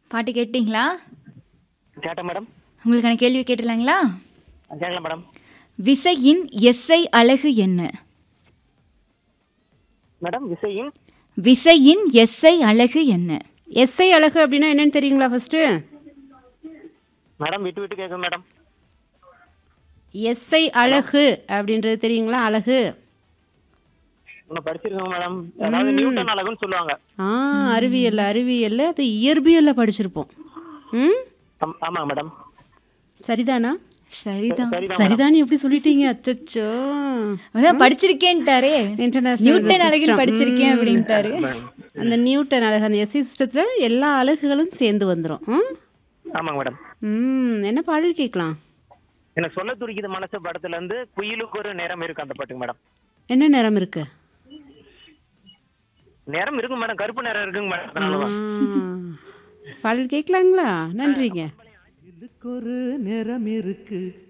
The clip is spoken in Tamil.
பாட்டு கேட்டிங்களா கேட்டேன் மேடம் உங்களுக்கான கேள்வி கேட்டுலாங்களா கேட்கலாம் மேடம் விசையின் எஸ்ஐ அலகு என்ன மேடம் விசையின் விசையின் எஸ்ஐ அலகு என்ன எஸ்ஐ அழகு அப்படின்னா என்னன்னு தெரியுங்களா ஃபர்ஸ்ட்டு மேடம் விட்டு விட்டு கேட்கும் மேடம் எஸ்ஐ அழகு அப்படின்றது தெரியுங்களா அழகு உன்னை படிச்சிருக்கோங்க மேடம் அதாவது நியூட்டன் அழகுன்னு சொல்லுவாங்க ஆ அறிவியல் அறிவியல்ல அது இயற்பியல்ல படிச்சிருப்போம் ம் ஆம்- ஆமாங்க மேடம் சரிதானா சரிதான் சரிதான் சரிதான் எப்படி சொல்லிட்டீங்க அச்சச்சோ அதான் படிச்சிருக்கேன்ட்டாரே இன்டர்நேஷனல் நியூட்டன் அழகுன்னு படிச்சிருக்கேன் அப்படின்ட்டாரு அந்த நியூட்டன் அழகு அந்த எஸ்ஐ சிஸ்டத்தில் எல்லா அழகுகளும் சேர்ந்து வந்துடும் ஆமாங்க மேடம் ம் என்ன பாடல் கேட்கலாம் எனக்கு சொல்ல துடிக்குது மனசு படத்துல இருந்து குயிலுக்கு ஒரு நேரம் இருக்கு அந்த பாட்டுங்க மேடம் என்ன நிறம் இருக்கு நேரம் இருக்குங்க மேடம் கருப்பு நேரம் இருக்குங்க மேடம் அதனால தான். ஆ. பாடல் கேட்கலாங்களா நன்றிங்க இதுக்கொரு நிறம் இருக்கு